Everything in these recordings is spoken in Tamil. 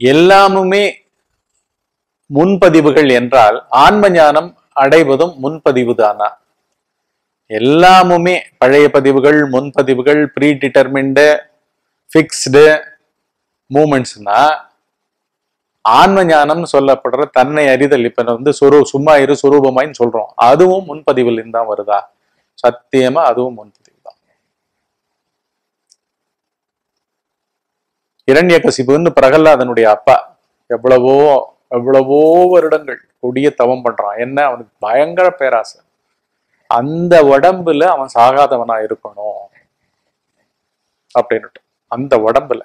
எல்லாமுமே முன்பதிவுகள் என்றால் ஆன்ம ஞானம் அடைவதும் முன்பதிவு தானா எல்லாமுமே பழைய பதிவுகள் முன்பதிவுகள் ப்ரீ டிட்டர்மின்டு ஃபிக்ஸ்டு மூமெண்ட்ஸ்னா ஆன்ம ஞானம் சொல்லப்படுற தன்னை அறிதல் இப்ப வந்து சுரு சும்மா இரு சுரூபமாயின்னு சொல்றோம் அதுவும் முன்பதிவில் தான் வருதா சத்தியமா அதுவும் முன்பதிவு தான் இரண்யகசிபுன்னு பிரகலாதனுடைய அப்பா எவ்வளவோ எவ்வளவோ வருடங்கள் கொடிய தவம் பண்றான் என்ன அவனுக்கு பயங்கர பேராசை அந்த உடம்புல அவன் சாகாதவனா இருக்கணும் அப்படின்னுட்டு அந்த உடம்புல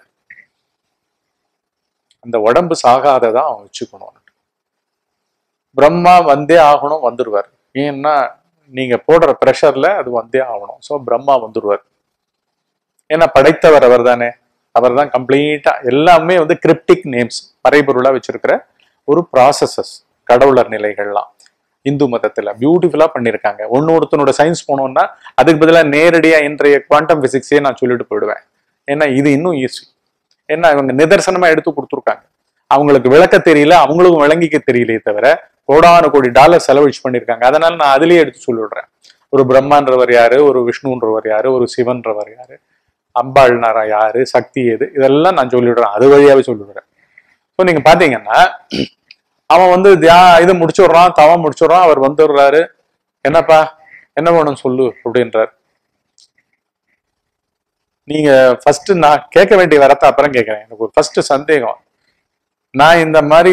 அந்த உடம்பு சாகாததா அவன் வச்சுக்கணும் பிரம்மா வந்தே ஆகணும் வந்துருவார் ஏன்னா நீங்க போடுற ப்ரெஷர்ல அது வந்தே ஆகணும் ஸோ பிரம்மா வந்துருவார் ஏன்னா படைத்தவர் அவர் தானே அவர் தான் கம்ப்ளீட்டா எல்லாமே வந்து கிரிப்டிக் நேம்ஸ் மறைபொருளா வச்சிருக்கிற ஒரு ப்ராசஸஸ் கடவுளர் நிலைகள்லாம் இந்து மதத்துல பியூட்டிஃபுல்லா பண்ணியிருக்காங்க ஒன்னு ஒருத்தனோட சயின்ஸ் போனோம்னா அதுக்கு பதிலாக நேரடியா இன்றைய குவாண்டம் பிசிக்ஸே நான் சொல்லிட்டு போயிடுவேன் ஏன்னா இது இன்னும் ஈஸி ஏன்னா இவங்க நிதர்சனமா எடுத்து கொடுத்துருக்காங்க அவங்களுக்கு விளக்க தெரியல அவங்களுக்கும் விளங்கிக்க தெரியலையே தவிர கோடான கோடி டாலர் செலவழிச்சு பண்ணியிருக்காங்க அதனால நான் அதுலயே எடுத்து சொல்லிடுறேன் ஒரு பிரம்மான்றவர் யாரு ஒரு விஷ்ணுன்றவர் யாரு ஒரு சிவன்றவர் யாரு அம்பாள்னாரா யாரு சக்தி எது இதெல்லாம் நான் சொல்லிடுறேன் அது வழியாவே சொல்லிடுறேன் ஸோ நீங்க பாத்தீங்கன்னா அவன் வந்து தியா இதை முடிச்சுடுறான் தவம் முடிச்சுடுறான் அவர் வந்துடுறாரு என்னப்பா என்ன வேணும் சொல்லு அப்படின்றார் நீங்க ஃபர்ஸ்ட் நான் கேட்க வேண்டிய வரத்தை அப்புறம் கேட்கறேன் எனக்கு ஒரு ஃபர்ஸ்ட் சந்தேகம் நான் இந்த மாதிரி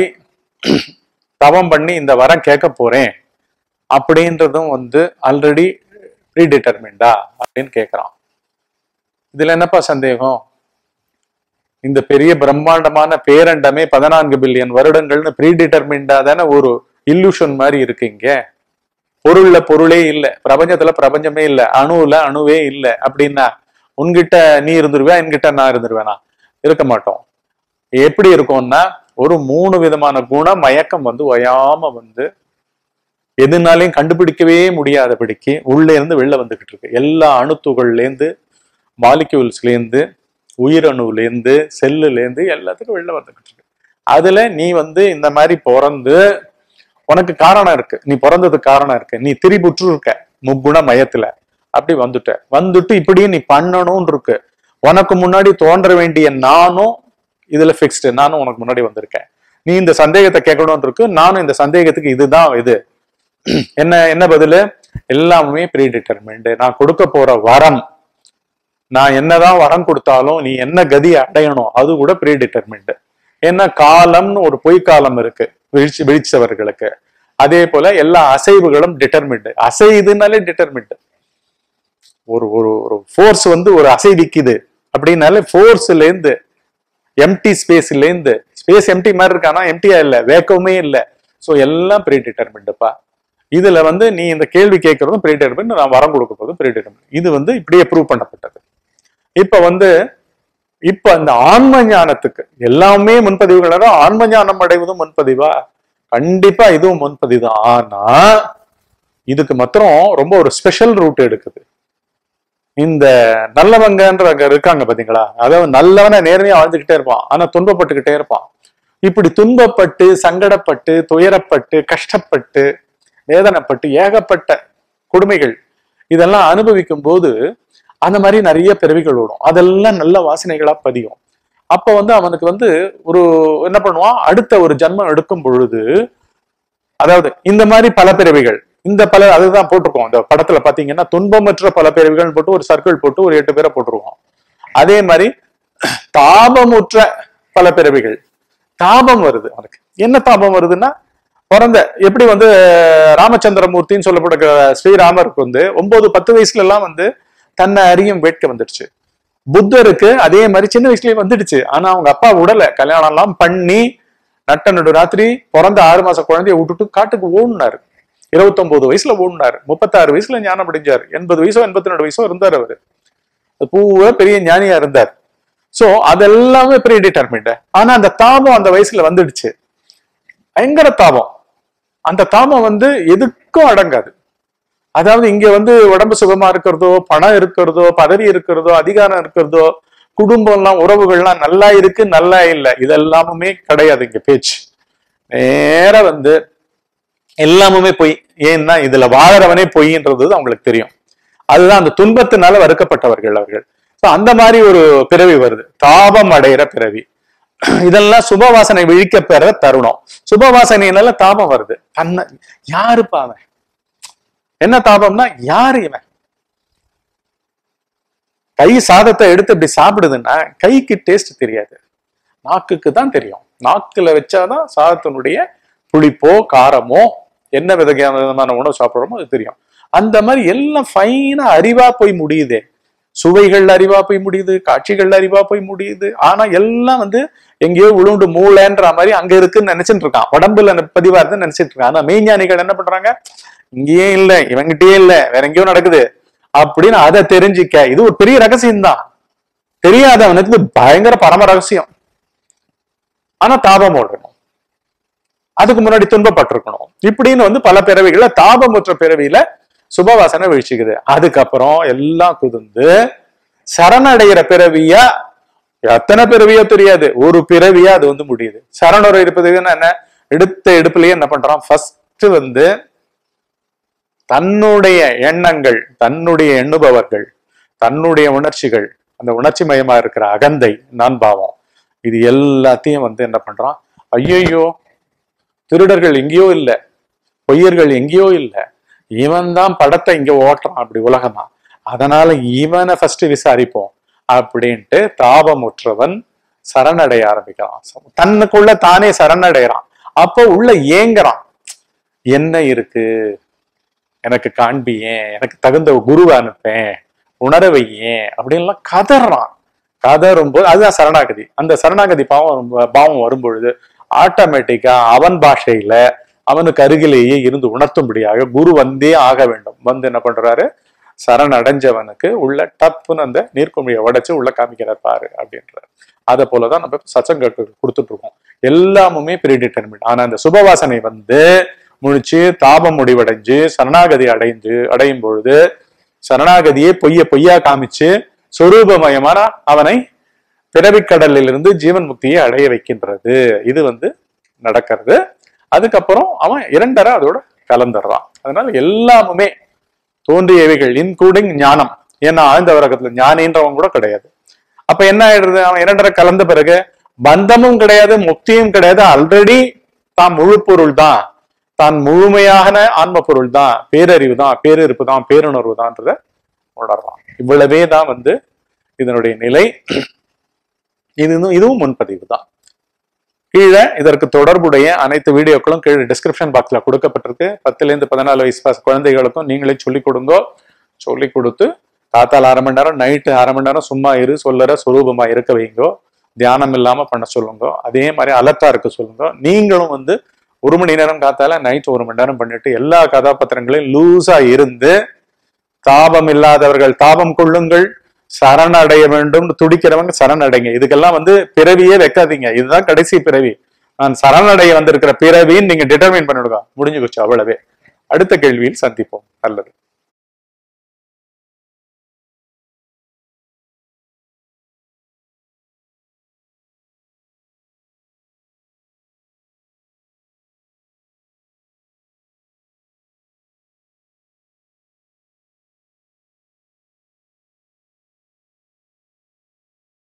தவம் பண்ணி இந்த வரம் கேட்க போறேன் அப்படின்றதும் வந்து ஆல்ரெடி ப்ரீடிட்டர்மிண்டா அப்படின்னு கேட்குறான் இதுல என்னப்பா சந்தேகம் இந்த பெரிய பிரம்மாண்டமான பேரண்டமே பதினான்கு பில்லியன் வருடங்கள்னு ப்ரீடிட்டர்மிண்டா தானே ஒரு இல்லூஷன் மாதிரி இருக்கு இங்க பொருள்ல பொருளே இல்லை பிரபஞ்சத்துல பிரபஞ்சமே இல்லை அணுவுல அணுவே இல்லை அப்படின்னா உன்கிட்ட நீ இருந்துருவியா என்கிட்ட நான் இருந்துருவேனா இருக்க மாட்டோம் எப்படி இருக்கும்னா ஒரு மூணு விதமான குண மயக்கம் வந்து ஒயாம வந்து எதுனாலையும் கண்டுபிடிக்கவே முடியாதபடிக்கு உள்ள இருந்து வெளில வந்துகிட்டு இருக்கு எல்லா அணுத்துகள்லேருந்து மாலிக்யூல்ஸ்லேருந்து உயிரணுலேருந்து செல்லுலேருந்து எல்லாத்துக்கும் வெளில வந்துகிட்டு இருக்கு அதுல நீ வந்து இந்த மாதிரி பிறந்து உனக்கு காரணம் இருக்கு நீ பிறந்ததுக்கு காரணம் இருக்கு நீ திரிபுற்று இருக்க முக்குண மயத்துல அப்படி வந்துட்ட வந்துட்டு இப்படியும் நீ பண்ணணும்னு இருக்கு உனக்கு முன்னாடி தோன்ற வேண்டிய நானும் இதுல ஃபிக்ஸ்டு நானும் உனக்கு முன்னாடி வந்திருக்கேன் நீ இந்த சந்தேகத்தை கேட்கணும்னு இருக்கு நானும் இந்த சந்தேகத்துக்கு இதுதான் இது என்ன என்ன பதிலு எல்லாமே ப்ரீ டிட்டர்மெண்ட் நான் கொடுக்க போற வரம் நான் என்னதான் வரம் கொடுத்தாலும் நீ என்ன கதி அடையணும் அது கூட ப்ரீ டிட்டர்மெண்ட் ஏன்னா காலம்னு ஒரு பொய் காலம் இருக்கு விழிச்சு விழிச்சவர்களுக்கு அதே போல எல்லா அசைவுகளும் டிட்டர்மிண்ட் அசைதுனாலே டிட்டர்மிண்ட் ஒரு ஒரு ஒரு ஃபோர்ஸ் வந்து ஒரு அசைவிக்குது அப்படின்னாலே ஃபோர்ஸ்ல இருந்து எம்டி ஸ்பேஸ்ல இருந்து ஸ்பேஸ் எம்டி மாதிரி இருக்கானா எம்டியா இல்ல வேக்கவுமே இல்ல சோ எல்லாம் ப்ரீ டிட்டர்மெண்ட்ப்பா இதுல வந்து நீ இந்த கேள்வி கேட்கறதும் ப்ரீ டிட்டர்மெண்ட் நான் வரம் கொடுக்க போதும் ப்ரீ டிட்டர்மெண்ட் இது வந்து இப்படியே ப்ரூவ் பண்ணப்பட்டது இப்ப வந்து இப்ப அந்த ஆன்ம ஞானத்துக்கு எல்லாமே முன்பதிவுகள் ஆன்ம ஞானம் அடைவதும் முன்பதிவா கண்டிப்பா இதுவும் முன்பதிவு தான் ஆனா இதுக்கு மாத்திரம் ரொம்ப ஒரு ஸ்பெஷல் ரூட் எடுக்குது இந்த நல்லவங்கன்ற அங்க இருக்காங்க பாத்தீங்களா அதாவது நல்லவன நேர்மையா வாழ்ந்துகிட்டே இருப்பான் ஆனா துன்பப்பட்டுக்கிட்டே இருப்பான் இப்படி துன்பப்பட்டு சங்கடப்பட்டு துயரப்பட்டு கஷ்டப்பட்டு வேதனைப்பட்டு ஏகப்பட்ட கொடுமைகள் இதெல்லாம் அனுபவிக்கும் போது அந்த மாதிரி நிறைய பிறவிகள் ஓடும் அதெல்லாம் நல்ல வாசனைகளா பதியும் அப்ப வந்து அவனுக்கு வந்து ஒரு என்ன பண்ணுவான் அடுத்த ஒரு ஜன்மம் எடுக்கும் பொழுது அதாவது இந்த மாதிரி பல பிறவிகள் இந்த பல அதுதான் போட்டிருக்கோம் இந்த படத்துல பாத்தீங்கன்னா துன்பமற்ற பல பிறவிகள் போட்டு ஒரு சர்க்கிள் போட்டு ஒரு எட்டு பேரை போட்டிருக்கோம் அதே மாதிரி தாபமுற்ற பல பிறவிகள் தாபம் வருது அவனுக்கு என்ன தாபம் வருதுன்னா பிறந்த எப்படி வந்து ராமச்சந்திரமூர்த்தின்னு சொல்லப்படுற ஸ்ரீராமருக்கு வந்து ஒன்பது பத்து வயசுல எல்லாம் வந்து தன்னை அறியும் வேட்கை வந்துடுச்சு புத்தருக்கு அதே மாதிரி சின்ன வயசுலயே வந்துடுச்சு ஆனா அவங்க அப்பா உடல கல்யாணம் எல்லாம் பண்ணி நட்ட நடு ராத்திரி பிறந்த ஆறு மாச குழந்தைய விட்டுட்டு காட்டுக்கு ஓடுனாரு இருபத்தொன்பது வயசுல ஓடுனாரு முப்பத்தாறு வயசுல ஞானம் அடைஞ்சார் எண்பது வயசோ எண்பத்தி ரெண்டு வயசோ இருந்தார் அவரு பூவா பெரிய ஞானியா இருந்தார் சோ அதெல்லாமே ப்ரீ டிட்டர்மிண்ட் ஆனா அந்த தாபம் அந்த வயசுல வந்துடுச்சு பயங்கர தாபம் அந்த தாபம் வந்து எதுக்கும் அடங்காது அதாவது இங்க வந்து உடம்பு சுகமா இருக்கிறதோ பணம் இருக்கிறதோ பதவி இருக்கிறதோ அதிகாரம் இருக்கிறதோ குடும்பம்லாம் உறவுகள்லாம் நல்லா இருக்கு நல்லா இல்லை இதெல்லாமுமே கிடையாது இங்க பேச்சு நேரா வந்து எல்லாமுமே பொய் ஏன்னா இதுல வாழறவனே பொய்ன்றது அவங்களுக்கு தெரியும் அதுதான் அந்த துன்பத்தினால வறுக்கப்பட்டவர்கள் அவர்கள் So, அந்த மாதிரி ஒரு பிறவி வருது தாபம் அடைகிற பிறவி இதெல்லாம் சுபவாசனை விழிக்க பெற தருணம் சுபவாசனையினால தாபம் வருது தன்னை யாருப்பா அவன் என்ன தாபம்னா யாரு இவன் கை சாதத்தை எடுத்து இப்படி சாப்பிடுதுன்னா கைக்கு டேஸ்ட் தெரியாது நாக்குக்கு தான் தெரியும் நாக்குல வச்சாதான் சாதத்தினுடைய புளிப்போ காரமோ என்ன விதமான விதமான உணவு சாப்பிடுறோமோ அது தெரியும் அந்த மாதிரி எல்லாம் ஃபைனா அறிவா போய் முடியுதே சுவைகள் அறிவா போய் முடியுது காட்சிகள் அறிவா போய் முடியுது ஆனா எல்லாம் வந்து எங்கேயோ விழுண்டு மூளைன்ற மாதிரி அங்க இருக்குன்னு நினைச்சிட்டு இருக்கான் உடம்புல பதிவா இருக்குன்னு நினைச்சிட்டு இருக்கான் ஆனா மெய்ஞானிகள் என்ன பண்றாங்க இங்கேயே இல்ல இவங்கிட்டயே இல்ல வேற எங்கேயோ நடக்குது அப்படின்னு அதை தெரிஞ்சுக்க இது ஒரு பெரிய ரகசியம் தான் தெரியாதவனுக்கு இது பயங்கர பரம ரகசியம் ஆனா தாபம் ஓடணும் அதுக்கு முன்னாடி துன்பப்பட்டிருக்கணும் இப்படின்னு வந்து பல பிறவிகள்ல தாபமுற்ற பிறவியில சுபவாசனை வீழ்ச்சிக்குது அதுக்கப்புறம் எல்லாம் குதிந்து சரணடைகிற பிறவியா எத்தனை பிறவியோ தெரியாது ஒரு பிறவியா அது வந்து முடியுது சரணரை இருப்பதுன்னா என்ன எடுத்த எடுப்புலயே என்ன பண்றான் ஃபர்ஸ்ட் வந்து தன்னுடைய எண்ணங்கள் தன்னுடைய எண்ணுபவர்கள் தன்னுடைய உணர்ச்சிகள் அந்த உணர்ச்சி மயமா இருக்கிற அகந்தை நான் பாவம் இது எல்லாத்தையும் வந்து என்ன பண்றான் ஐயையோ திருடர்கள் எங்கேயோ இல்ல பொய்யர்கள் எங்கேயோ இல்ல இவன் தான் படத்தை இங்க ஓட்டுறான் அப்படி உலகமா அதனால இவனை ஃபர்ஸ்ட் விசாரிப்போம் அப்படின்ட்டு தாபமுற்றவன் சரணடைய ஆரம்பிக்கிறான் தன்னுக்குள்ள தானே சரணடைகிறான் அப்போ உள்ள ஏங்குறான் என்ன இருக்கு எனக்கு காண்பியேன் எனக்கு தகுந்த குருவை அனுப்பேன் உணர வையேன் அப்படின்லாம் கதறான் கதறும் போது அதுதான் சரணாகதி அந்த சரணாகதி பாவம் வரும்- பாவம் வரும்பொழுது ஆட்டோமேட்டிக்கா அவன் பாஷையில அவனுக்கு அருகிலேயே இருந்து உணர்த்தும்படியாக குரு வந்தே ஆக வேண்டும் வந்து என்ன பண்றாரு சரணடைஞ்சவனுக்கு உள்ள டப்புன்னு அந்த நீர்க்குமிழியை உடைச்சு உள்ள காமிக்கிறார் பாரு அப்படின்றார் அதை போலதான் நம்ம சச்சங்க கொடுத்துட்டு இருக்கோம் எல்லாமுமே ப்ரீடிட்டர்மிட் ஆனா அந்த சுபவாசனை வந்து முழிச்சு தாபம் முடிவடைஞ்சு சரணாகதி அடைஞ்சு அடையும் பொழுது சரணாகதியை பொய்ய பொய்யா காமிச்சு சொரூபமயமான அவனை பிறவிக்கடலில் இருந்து ஜீவன் முக்தியை அடைய வைக்கின்றது இது வந்து நடக்கிறது அதுக்கப்புறம் அவன் இரண்டரை அதோட கலந்துடுறான் அதனால எல்லாமுமே தோன்றியவைகள் இன்க்ளூடிங் ஞானம் ஏன்னா ஆழ்ந்த வர்க்கத்துல ஞானின்றவன் கூட கிடையாது அப்ப என்ன ஆயிடுறது அவன் இரண்டரை கலந்த பிறகு பந்தமும் கிடையாது முக்தியும் கிடையாது ஆல்ரெடி தான் முழு பொருள் தான் தான் முழுமையான ஆன்ம பொருள் தான் பேரறிவு தான் பேரிருப்பு தான் பேருணர்வு தான்றத உணர்றான் இவ்வளவே தான் வந்து இதனுடைய நிலை இது இன்னும் இதுவும் முன்பதிவு தான் கீழே இதற்கு தொடர்புடைய அனைத்து வீடியோக்களும் கீழே டிஸ்கிரிப்ஷன் பாக்ஸ்ல கொடுக்கப்பட்டிருக்கு பத்துல இருந்து பதினாலு வயசு பாஸ் குழந்தைகளுக்கும் நீங்களே சொல்லிக் கொடுங்கோ சொல்லி கொடுத்து தாத்தால அரை மணி நேரம் நைட்டு அரை மணி நேரம் சும்மா இரு சொல்லற சுரூபமா இருக்க வைங்கோ தியானம் இல்லாம பண்ண சொல்லுங்க அதே மாதிரி அலர்ட்டா இருக்க சொல்லுங்க நீங்களும் வந்து ஒரு மணி நேரம் காத்தால நைட் ஒரு மணி நேரம் பண்ணிட்டு எல்லா கதாபாத்திரங்களையும் லூஸா இருந்து தாபம் இல்லாதவர்கள் தாபம் கொள்ளுங்கள் சரணடைய வேண்டும் துடிக்கிறவங்க சரணடைங்க இதுக்கெல்லாம் வந்து பிறவியே வைக்காதீங்க இதுதான் கடைசி பிறவி நான் சரணடைய வந்திருக்கிற பிறவின்னு நீங்க டிட்டர்மைன் பண்ணிடுங்க முடிஞ்சு போச்சு அவ்வளவே அடுத்த கேள்வியில் சந்திப்போம் நல்லது